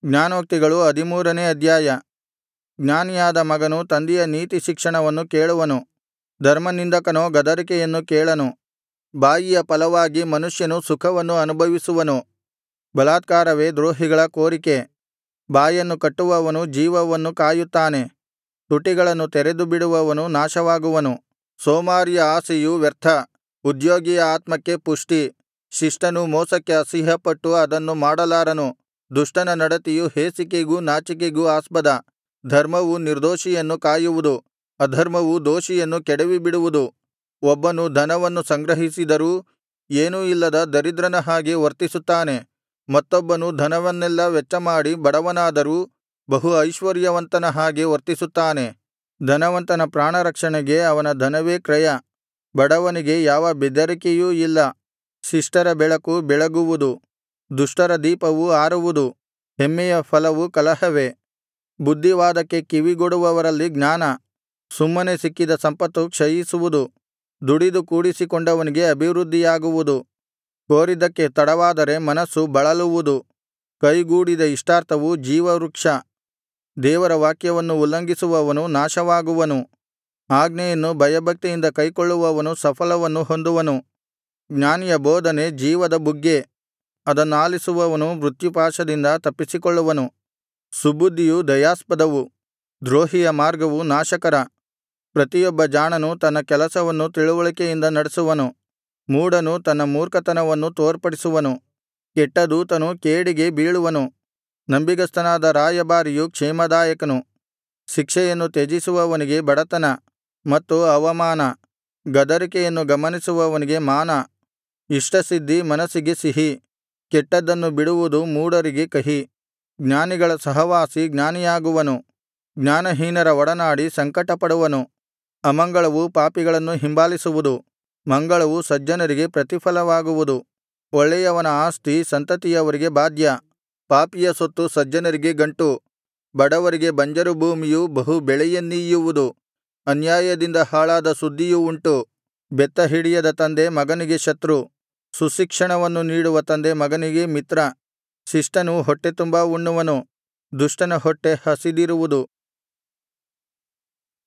ಜ್ಞಾನೋಕ್ತಿಗಳು ಹದಿಮೂರನೇ ಅಧ್ಯಾಯ ಜ್ಞಾನಿಯಾದ ಮಗನು ತಂದೆಯ ನೀತಿಶಿಕ್ಷಣವನ್ನು ಕೇಳುವನು ಧರ್ಮನಿಂದಕನೋ ಗದರಿಕೆಯನ್ನು ಕೇಳನು ಬಾಯಿಯ ಫಲವಾಗಿ ಮನುಷ್ಯನು ಸುಖವನ್ನು ಅನುಭವಿಸುವನು ಬಲಾತ್ಕಾರವೇ ದ್ರೋಹಿಗಳ ಕೋರಿಕೆ ಬಾಯನ್ನು ಕಟ್ಟುವವನು ಜೀವವನ್ನು ಕಾಯುತ್ತಾನೆ ತುಟಿಗಳನ್ನು ತೆರೆದುಬಿಡುವವನು ನಾಶವಾಗುವನು ಸೋಮಾರಿಯ ಆಶೆಯು ವ್ಯರ್ಥ ಉದ್ಯೋಗಿಯ ಆತ್ಮಕ್ಕೆ ಪುಷ್ಟಿ ಶಿಷ್ಟನು ಮೋಸಕ್ಕೆ ಅಸಹ್ಯಪಟ್ಟು ಅದನ್ನು ಮಾಡಲಾರನು ದುಷ್ಟನ ನಡತೆಯು ಹೇಸಿಕೆಗೂ ನಾಚಿಕೆಗೂ ಆಸ್ಪದ ಧರ್ಮವು ನಿರ್ದೋಷಿಯನ್ನು ಕಾಯುವುದು ಅಧರ್ಮವು ದೋಷಿಯನ್ನು ಕೆಡವಿಬಿಡುವುದು ಒಬ್ಬನು ಧನವನ್ನು ಸಂಗ್ರಹಿಸಿದರೂ ಏನೂ ಇಲ್ಲದ ದರಿದ್ರನ ಹಾಗೆ ವರ್ತಿಸುತ್ತಾನೆ ಮತ್ತೊಬ್ಬನು ಧನವನ್ನೆಲ್ಲಾ ವೆಚ್ಚಮಾಡಿ ಬಡವನಾದರೂ ಬಹು ಐಶ್ವರ್ಯವಂತನ ಹಾಗೆ ವರ್ತಿಸುತ್ತಾನೆ ಧನವಂತನ ಪ್ರಾಣರಕ್ಷಣೆಗೆ ಅವನ ಧನವೇ ಕ್ರಯ ಬಡವನಿಗೆ ಯಾವ ಬೆದರಿಕೆಯೂ ಇಲ್ಲ ಶಿಷ್ಟರ ಬೆಳಕು ಬೆಳಗುವುದು ದುಷ್ಟರ ದೀಪವು ಆರುವುದು ಹೆಮ್ಮೆಯ ಫಲವು ಕಲಹವೇ ಬುದ್ಧಿವಾದಕ್ಕೆ ಕಿವಿಗೊಡುವವರಲ್ಲಿ ಜ್ಞಾನ ಸುಮ್ಮನೆ ಸಿಕ್ಕಿದ ಸಂಪತ್ತು ಕ್ಷಯಿಸುವುದು ದುಡಿದು ಕೂಡಿಸಿಕೊಂಡವನಿಗೆ ಅಭಿವೃದ್ಧಿಯಾಗುವುದು ಕೋರಿದ್ದಕ್ಕೆ ತಡವಾದರೆ ಮನಸ್ಸು ಬಳಲುವುದು ಕೈಗೂಡಿದ ಇಷ್ಟಾರ್ಥವು ಜೀವವೃಕ್ಷ ದೇವರ ವಾಕ್ಯವನ್ನು ಉಲ್ಲಂಘಿಸುವವನು ನಾಶವಾಗುವನು ಆಜ್ಞೆಯನ್ನು ಭಯಭಕ್ತಿಯಿಂದ ಕೈಕೊಳ್ಳುವವನು ಸಫಲವನ್ನು ಹೊಂದುವನು ಜ್ಞಾನಿಯ ಬೋಧನೆ ಜೀವದ ಬುಗ್ಗೆ ಅದನ್ನಾಲಿಸುವವನು ಮೃತ್ಯುಪಾಶದಿಂದ ತಪ್ಪಿಸಿಕೊಳ್ಳುವನು ಸುಬುದ್ಧಿಯು ದಯಾಸ್ಪದವು ದ್ರೋಹಿಯ ಮಾರ್ಗವು ನಾಶಕರ ಪ್ರತಿಯೊಬ್ಬ ಜಾಣನು ತನ್ನ ಕೆಲಸವನ್ನು ತಿಳಿವಳಿಕೆಯಿಂದ ನಡೆಸುವನು ಮೂಢನು ತನ್ನ ಮೂರ್ಖತನವನ್ನು ತೋರ್ಪಡಿಸುವನು ಕೆಟ್ಟ ದೂತನು ಕೇಡಿಗೆ ಬೀಳುವನು ನಂಬಿಗಸ್ತನಾದ ರಾಯಭಾರಿಯು ಕ್ಷೇಮದಾಯಕನು ಶಿಕ್ಷೆಯನ್ನು ತ್ಯಜಿಸುವವನಿಗೆ ಬಡತನ ಮತ್ತು ಅವಮಾನ ಗದರಿಕೆಯನ್ನು ಗಮನಿಸುವವನಿಗೆ ಮಾನ ಇಷ್ಟಸಿದ್ಧಿ ಮನಸ್ಸಿಗೆ ಸಿಹಿ ಕೆಟ್ಟದ್ದನ್ನು ಬಿಡುವುದು ಮೂಢರಿಗೆ ಕಹಿ ಜ್ಞಾನಿಗಳ ಸಹವಾಸಿ ಜ್ಞಾನಿಯಾಗುವನು ಜ್ಞಾನಹೀನರ ಒಡನಾಡಿ ಸಂಕಟಪಡುವನು ಅಮಂಗಳವು ಪಾಪಿಗಳನ್ನು ಹಿಂಬಾಲಿಸುವುದು ಮಂಗಳವು ಸಜ್ಜನರಿಗೆ ಪ್ರತಿಫಲವಾಗುವುದು ಒಳ್ಳೆಯವನ ಆಸ್ತಿ ಸಂತತಿಯವರಿಗೆ ಬಾಧ್ಯ ಪಾಪಿಯ ಸೊತ್ತು ಸಜ್ಜನರಿಗೆ ಗಂಟು ಬಡವರಿಗೆ ಬಂಜರು ಭೂಮಿಯು ಬಹು ಬೆಳೆಯನ್ನೀಯುವುದು ಅನ್ಯಾಯದಿಂದ ಹಾಳಾದ ಸುದ್ದಿಯು ಉಂಟು ಬೆತ್ತ ಹಿಡಿಯದ ತಂದೆ ಮಗನಿಗೆ ಶತ್ರು ಸುಶಿಕ್ಷಣವನ್ನು ನೀಡುವ ತಂದೆ ಮಗನಿಗೆ ಮಿತ್ರ ಶಿಷ್ಟನು ಹೊಟ್ಟೆತುಂಬಾ ಉಣ್ಣುವನು ದುಷ್ಟನ ಹೊಟ್ಟೆ ಹಸಿದಿರುವುದು